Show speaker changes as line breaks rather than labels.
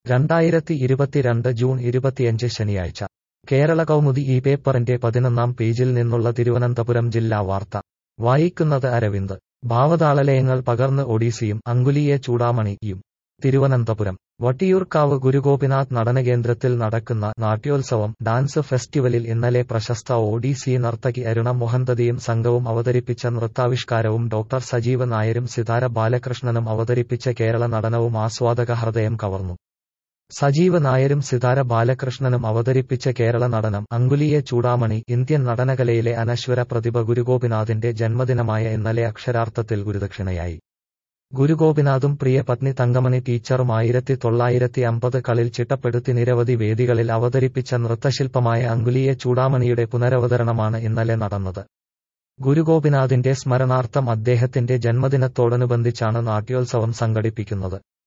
രണ്ടായിരത്തി ഇരുപത്തിരണ്ട് ജൂൺ ഇരുപത്തിയഞ്ച് ശനിയാഴ്ച കേരള കൗമുദി ഈ പേപ്പറിന്റെ പതിനൊന്നാം പേജിൽ നിന്നുള്ള തിരുവനന്തപുരം ജില്ലാ വാർത്ത വായിക്കുന്നത് അരവിന്ദ് ഭാവതാളലയങ്ങൾ പകർന്ന് ഒഡീസിയും അങ്കുലിയെ ചൂടാമണിയും തിരുവനന്തപുരം വട്ടിയൂർക്കാവ് ഗുരുഗോപിനാഥ് നടനകേന്ദ്രത്തിൽ നടക്കുന്ന നാട്യോത്സവം ഡാൻസ് ഫെസ്റ്റിവലിൽ ഇന്നലെ പ്രശസ്ത ഒഡീസി നർത്തകി അരുണ മൊഹന്തതിയും സംഘവും അവതരിപ്പിച്ച നൃത്താവിഷ്കാരവും ഡോക്ടർ സജീവ് നായരും സിതാര ബാലകൃഷ്ണനും അവതരിപ്പിച്ച കേരള നടനവും ആസ്വാദക ഹൃദയം കവർന്നു സജീവ് നായരും സിതാര ബാലകൃഷ്ണനും അവതരിപ്പിച്ച കേരള നടനം അങ്കുലിയെ ചൂടാമണി ഇന്ത്യൻ നടനകലയിലെ അനശ്വര പ്രതിഭ ഗുരുഗോപിനാഥിന്റെ ജന്മദിനമായ ഇന്നലെ അക്ഷരാർത്ഥത്തിൽ ഗുരുദക്ഷിണയായി ഗുരുഗോപിനാഥും പ്രിയ പത്നി തങ്കമണി ടീച്ചറും ആയിരത്തി തൊള്ളായിരത്തി അമ്പത് കളിൽ ചിട്ടപ്പെടുത്തി നിരവധി വേദികളിൽ അവതരിപ്പിച്ച നൃത്തശില്പമായ അങ്കുലിയെ ചൂടാമണിയുടെ പുനരവതരണമാണ് ഇന്നലെ നടന്നത് ഗുരുഗോപിനാഥിന്റെ സ്മരണാർത്ഥം അദ്ദേഹത്തിന്റെ ജന്മദിനത്തോടനുബന്ധിച്ചാണ് നാട്യോത്സവം സംഘടിപ്പിക്കുന്നത്